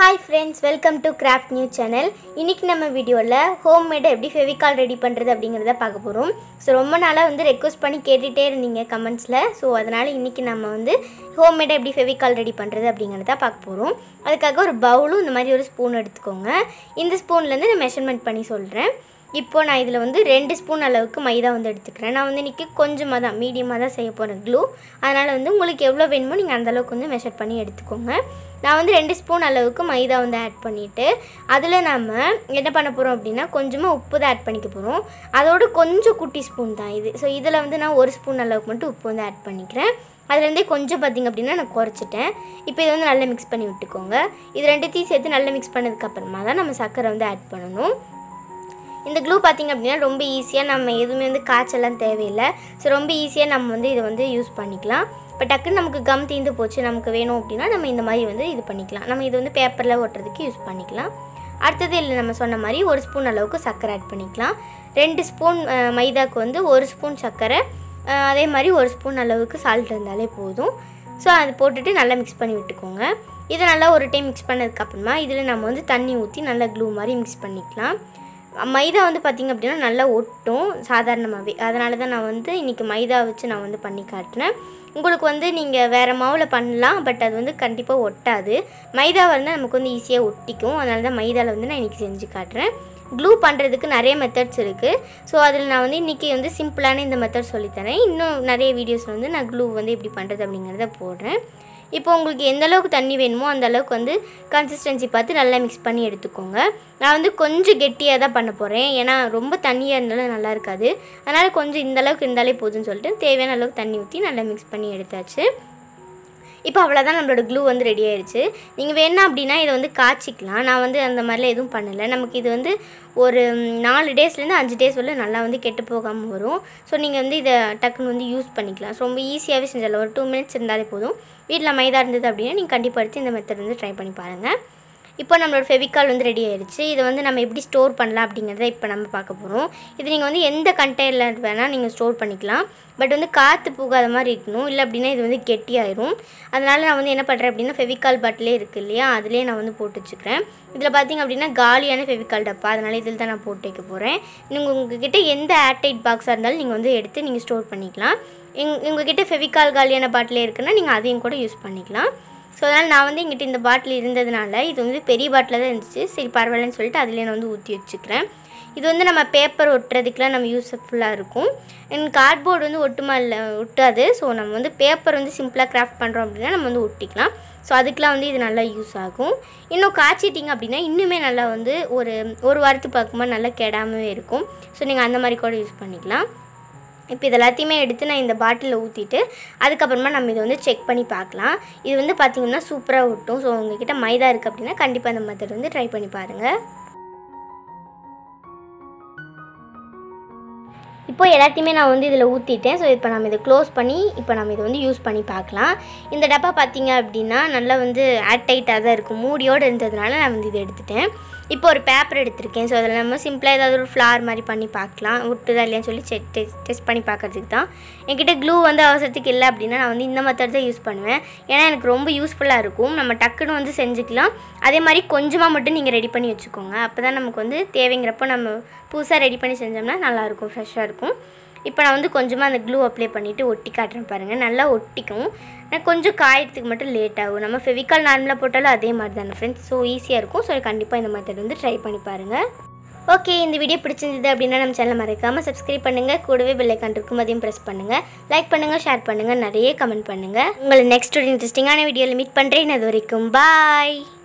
hi friends welcome to craft new channel இன்றைக்கி நம்ம வீடியோவில் ஹோம் மேடை எப்படி ஃபெவிகால் ரெடி பண்ணுறது அப்படிங்கிறத பார்க்க போகிறோம் ஸோ ரொம்ப நாளாக வந்து ரெக்வஸ்ட் பண்ணி கேட்டுகிட்டே இருந்தீங்க கமெண்ட்ஸில் ஸோ அதனால் இன்றைக்கி நம்ம வந்து ஹோம் மேடை எப்படி ஃபெவிகால் ரெடி பண்ணுறது அப்படிங்கிறத பார்க்க போகிறோம் அதுக்காக ஒரு பவுலும் இந்த மாதிரி ஒரு ஸ்பூன் எடுத்துக்கோங்க இந்த ஸ்பூன்லேருந்து நான் மெஷர்மெண்ட் பண்ணி சொல்கிறேன் இப்போ நான் இதில் வந்து ரெண்டு ஸ்பூன் அளவுக்கு மைதா வந்து எடுத்துக்கிறேன் நான் வந்து இன்றைக்கி கொஞ்சமாக தான் மீடியமாக தான் செய்ய போகிறேன் க்ளூ அதனால் வந்து உங்களுக்கு எவ்வளோ வேணுமோ நீங்கள் அந்தளவுக்கு வந்து மெஷர் பண்ணி எடுத்துக்கோங்க நான் வந்து ரெண்டு ஸ்பூன் அளவுக்கு மைதா வந்து ஆட் பண்ணிவிட்டு அதில் நம்ம என்ன பண்ண போகிறோம் அப்படின்னா கொஞ்சமாக உப்பு தான் ஆட் பண்ணிக்க போகிறோம் அதோட கொஞ்சம் குட்டி ஸ்பூன் தான் இது ஸோ இதில் வந்து நான் ஒரு ஸ்பூன் அளவுக்கு மட்டும் உப்பு வந்து ஆட் பண்ணிக்கிறேன் அதுலேருந்தே கொஞ்சம் பார்த்திங்க அப்படின்னா நான் குறைச்சிட்டேன் இப்போ இதை வந்து நல்லா மிக்ஸ் பண்ணி விட்டுக்கோங்க இது ரெண்டுத்தையும் சேர்த்து நல்லா மிக்ஸ் பண்ணதுக்கப்புறமா தான் நம்ம சர்க்கரை வந்து ஆட் பண்ணணும் இந்த க்ளூ பார்த்திங்க அப்படின்னா ரொம்ப ஈஸியாக நம்ம எதுவுமே வந்து காய்ச்சலாம் தேவையில்லை ஸோ ரொம்ப ஈஸியாக நம்ம வந்து இதை வந்து யூஸ் பண்ணிக்கலாம் இப்போ டக்குன்னு நமக்கு கம் தீந்து போச்சு நமக்கு வேணும் அப்படின்னா நம்ம இந்த மாதிரி வந்து இது பண்ணிக்கலாம் நம்ம இது வந்து பேப்பரில் ஒட்டுறதுக்கு யூஸ் பண்ணிக்கலாம் அடுத்தது இல்லை நம்ம சொன்ன மாதிரி ஒரு ஸ்பூன் அளவுக்கு சர்க்கரை ஆட் பண்ணிக்கலாம் ரெண்டு ஸ்பூன் அஹ், மைதாக்கு வந்து ஒரு ஸ்பூன் சர்க்கரை அஹ், அதே மாதிரி ஒரு ஸ்பூன் அளவுக்கு சால்ட் இருந்தாலே போதும் ஸோ அது போட்டுட்டு நல்லா மிக்ஸ் பண்ணி விட்டுக்கோங்க இதை நல்லா ஒரு டைம் மிக்ஸ் பண்ணதுக்கப்புறமா இதில் நம்ம வந்து தண்ணி ஊற்றி நல்லா க்ளூ மாதிரி மிக்ஸ் பண்ணிக்கலாம் மைதா வந்து பார்த்திங்க அப்படின்னா நல்லா ஒட்டும் சாதாரணமாகவே அதனால தான் நான் வந்து இன்றைக்கி மைதா வச்சு நான் வந்து பண்ணி காட்டினேன் உங்களுக்கு வந்து நீங்கள் வேறு மாவில் பண்ணலாம் பட் அது வந்து கண்டிப்பாக ஒட்டாது மைதாவாக இருந்தால் நமக்கு வந்து ஈஸியாக ஒட்டிக்கும் அதனால தான் மைதாவில் வந்து நான் இன்றைக்கி செஞ்சு காட்டுறேன் க்ளூ பண்ணுறதுக்கு நிறைய மெத்தட்ஸ் இருக்குது ஸோ அதில் நான் வந்து இன்றைக்கி வந்து சிம்பிளான இந்த மெத்தட் சொல்லித்தரேன் இன்னும் நிறைய வீடியோஸில் வந்து நான் க்ளூ வந்து எப்படி பண்ணுறது அப்படிங்கிறத போடுறேன் இப்போ உங்களுக்கு எந்த அளவுக்கு தண்ணி வேணுமோ அந்த அளவுக்கு வந்து கன்சிஸ்டன்சி பார்த்து நல்லா மிக்ஸ் பண்ணி எடுத்துக்கோங்க நான் வந்து கொஞ்சம் கெட்டியாக தான் பண்ண போகிறேன் ஏன்னா ரொம்ப தண்ணியாக இருந்தாலும் நல்லா இருக்காது அதனால் கொஞ்சம் இந்த அளவுக்கு இருந்தாலே போதும்னு சொல்லிட்டு தேவையான அளவுக்கு தண்ணி ஊற்றி நல்லா மிக்ஸ் பண்ணி எடுத்தாச்சு இப்போ அவ்வளோதான் நம்மளோட க்ளூ வந்து ரெடி ஆயிடுச்சு நீங்கள் வேணா அப்படின்னா இதை வந்து காய்ச்சிக்கலாம் நான் வந்து அந்த மாதிரிலாம் எதுவும் பண்ணலை நமக்கு இது வந்து ஒரு ம், நாலு டேஸ்லேருந்து அஞ்சு டேஸ் உள்ள நல்லா வந்து கெட்டு போகாமல் வரும் ஸோ நீங்கள் வந்து இதை டக்குன்னு வந்து யூஸ் பண்ணிக்கலாம் ஸோ ரொம்ப ஈஸியாகவே செஞ்சிடலாம் ஒரு டூ மினிட்ஸ் இருந்தாலே போதும் வீட்டில் மைதா இருந்தது அப்படின்னா நீங்கள் கண்டிப்பாக எடுத்து இந்த மெத்தட் வந்து ட்ரை பண்ணி பாருங்கள் இப்போ நம்மளோட ஃபெவிகால் வந்து ரெடி ஆயிடுச்சு இதை வந்து நம்ம எப்படி ஸ்டோர் பண்ணலாம் அப்படிங்கிறத இப்போ நம்ம பார்க்க போகிறோம் இது நீங்கள் வந்து எந்த கண்டெய்னர் வேணால் நீங்கள் ஸ்டோர் பண்ணிக்கலாம் பட் வந்து காற்று போகாத மாதிரி இருக்கணும் இல்லை அப்படின்னா இது வந்து கெட்டியாயிரும் அதனால் நான் வந்து என்ன பண்ணுறேன் அப்படின்னா ஃபெவிகால் பாட்டிலே இருக்குது இல்லையா அதிலே நான் வந்து போட்டு வச்சுக்கிறேன் இதில் பார்த்தீங்க அப்படின்னா காலியான ஃபெவிகால் டப்பா அதனால் இதில் தான் நான் போட்டு வைக்க போகிறேன் நீங்கள் உங்ககிட்ட எந்த ஏர்டைட் பாக்ஸாக இருந்தாலும் நீங்கள் வந்து எடுத்து நீங்கள் ஸ்டோர் பண்ணிக்கலாம் எங் உங்ககிட்ட ஃபெவிகால் காலியான பாட்டிலே இருக்குன்னா நீங்கள் அதையும் கூட யூஸ் பண்ணிக்கலாம் ஸோ அதனால் நான் வந்து எங்கிட்ட இந்த பாட்டில் இருந்ததுனால இது வந்து பெரிய பாட்டில் தான் இருந்துச்சு சரி பரவாயில்லன்னு சொல்லிட்டு அதிலே நான் வந்து ஊற்றி வச்சுக்கிறேன் இது வந்து நம்ம பேப்பர் ஒட்டுறதுக்குலாம் நம்ம யூஸ்ஃபுல்லாக இருக்கும் எனக்கு கார்ட்போர்டு வந்து ஒட்டுமா இல்லை ஒட்டாது ஸோ நம்ம வந்து பேப்பர் வந்து சிம்பிளாக கிராஃப்ட் பண்ணுறோம் அப்படின்னா நம்ம வந்து ஒட்டிக்கலாம் ஸோ அதுக்கெலாம் வந்து இது நல்லா யூஸ் ஆகும் இன்னும் காய்ச்சிட்டிங்க அப்படின்னா இன்னுமே நல்லா வந்து ஒரு ஒரு வாரத்துக்கு பார்க்கும்போது நல்லா கெடாமவே இருக்கும் ஸோ நீங்கள் அந்த மாதிரி கூட யூஸ் பண்ணிக்கலாம் இப்போ இது எல்லாத்தையுமே எடுத்து நான் இந்த பாட்டிலில் ஊற்றிட்டு அதுக்கப்புறமா நம்ம இதை வந்து செக் பண்ணி பார்க்கலாம் இது வந்து பார்த்திங்கன்னா சூப்பராக ஒட்டும் ஸோ உங்ககிட்ட மைதா இருக்குது அப்படின்னா கண்டிப்பாக இந்த மெத்தட் வந்து ட்ரை பண்ணி பாருங்கள் இப்போ எல்லாத்தையுமே நான் வந்து இதில் ஊற்றிட்டேன் ஸோ இப்போ நம்ம இதை க்ளோஸ் பண்ணி இப்போ நம்ம இதை வந்து யூஸ் பண்ணி பார்க்கலாம் இந்த டப்பா பார்த்தீங்க அப்படின்னா நல்லா வந்து ஏர் டைட்டாக தான் இருக்கும் மூடியோடு இருந்ததுனால நான் வந்து இதை எடுத்துட்டேன் இப்போ ஒரு பேப்பர் எடுத்திருக்கேன் ஸோ அதில் நம்ம சிம்பிளாக ஏதாவது ஒரு ஃப்ளார் மாதிரி பண்ணி பார்க்கலாம் விட்டுதா இல்லையான்னு சொல்லி செக் டெஸ்ட் டெஸ்ட் பண்ணி பார்க்கறதுக்கு தான் என்கிட்ட க்ளூ வந்து அவசரத்துக்கு இல்லை அப்படின்னா நான் வந்து இந்த மெத்தட் தான் யூஸ் பண்ணுவேன் ஏன்னா எனக்கு ரொம்ப யூஸ்ஃபுல்லாக இருக்கும் நம்ம டக்குன்னு வந்து செஞ்சுக்கலாம் அதே மாதிரி கொஞ்சமாக மட்டும் நீங்கள் ரெடி பண்ணி வச்சுக்கோங்க அப்போ தான் நமக்கு வந்து தேவைங்கிறப்போ நம்ம புதுசாக ரெடி பண்ணி செஞ்சோம்னா நல்லாயிருக்கும் ஃப்ரெஷ்ஷாக இருக்கும் இப்போ நான் வந்து கொஞ்சமாக அந்த க்ளூ அப்ளை பண்ணிவிட்டு ஒட்டி காட்டுறேன் பாருங்கள் நல்லா ஒட்டிக்கும் ஆனால் கொஞ்சம் காயறதுக்கு மட்டும் லேட் ஆகும் நம்ம ஃபெவிகால் நார்மலாக போட்டாலும் அதே மாதிரி தானே ஃப்ரெண்ட்ஸ் ஸோ ஈஸியாக இருக்கும் ஸோ கண்டிப்பாக இந்த மெத்தட் வந்து ட்ரை பண்ணி பாருங்கள் ஓகே இந்த வீடியோ பிடிச்சிருந்தது அப்படின்னா நம்ம சேனலை மறக்காமல் சப்ஸ்கிரைப் பண்ணுங்கள் கூடவே பெல்லைக்கான் இருக்கும் அதையும் ப்ரெஸ் பண்ணுங்கள் லைக் பண்ணுங்கள் ஷேர் பண்ணுங்கள் நிறைய கமெண்ட் பண்ணுங்கள் உங்களை நெக்ஸ்ட் ஒரு இன்ட்ரெஸ்டிங்கான வீடியோவில் மீட் பண்ணுறேன் அது வரைக்கும் பாய்